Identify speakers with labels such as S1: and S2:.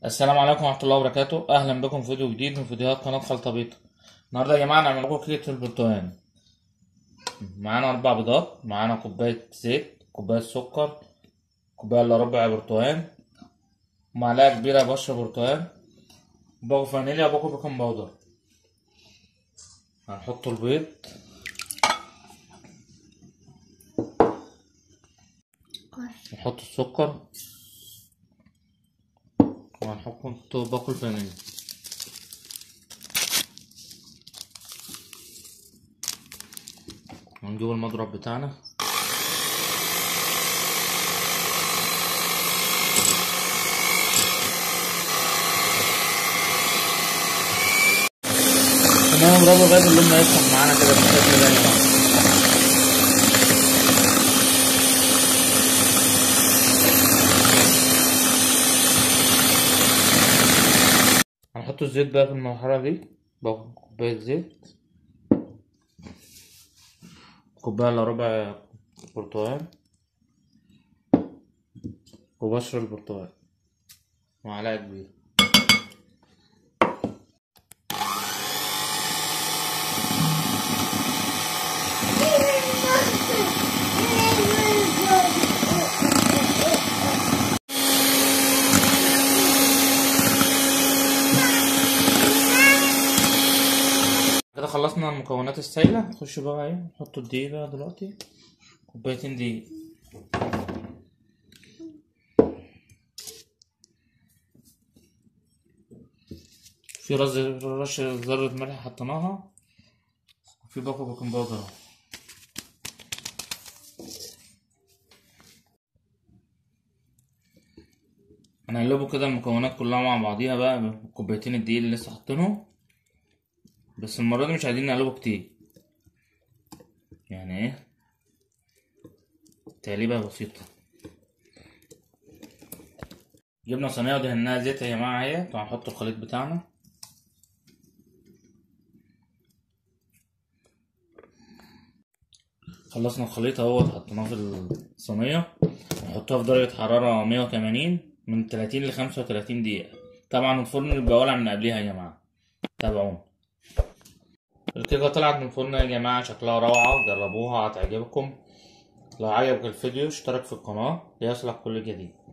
S1: السلام عليكم ورحمة الله وبركاته أهلا بكم في فيديو جديد من فيديوهات قناة خلطة بيضة النهاردة يا جماعة هنعمل لكم كيكة البرتقال معانا أربع بيضات معانا كوباية زيت كوباية سكر كوباية إلا ربع برتقال معلقة كبيرة بشر برتقال باكو فانيليا وباكو بيكنج باودر هنحط البيض نحط السكر وهنحط باكو الفانيليا ونجيب المضرب بتاعنا تمام نضربه لغاية اللون ما يفتح معانا كده بالشكل ده يا جماعة هنحط الزيت بقى في المرحلة دي باخد كوباية زيت كوباية إلا ربع برتقال وبشر البرتقال معلقة كبيرة كده خلصنا المكونات السائلة نخش بقى ايه نحط الدقيق بقى دلوقتي كوبايتين دقيق في رز رش ذرة ملح حطيناها في باكو بيكنج باودر اهو هنقلبه كده المكونات كلها مع بعضيها بقى كوبايتين الدقيق اللي لسه حاطينهم بس المرة دي مش عايزين نقلبه كتير يعني ايه تقليبة بسيطة جبنا صينية ودهناها زيت يا جماعة اهي هنحط الخليط بتاعنا خلصنا الخليط اهوت حطيناه في الصينية نحطها في درجة حرارة مية وتمانين من تلاتين لخمسة وتلاتين دقيقة طبعا الفرن بيبقى ولع من قبلها يا جماعة تابعونا الكيكة طلعت من الفرن يا جماعة شكلها روعة جربوها هتعجبكم لو عجبك الفيديو اشترك في القناة ليصلك كل جديد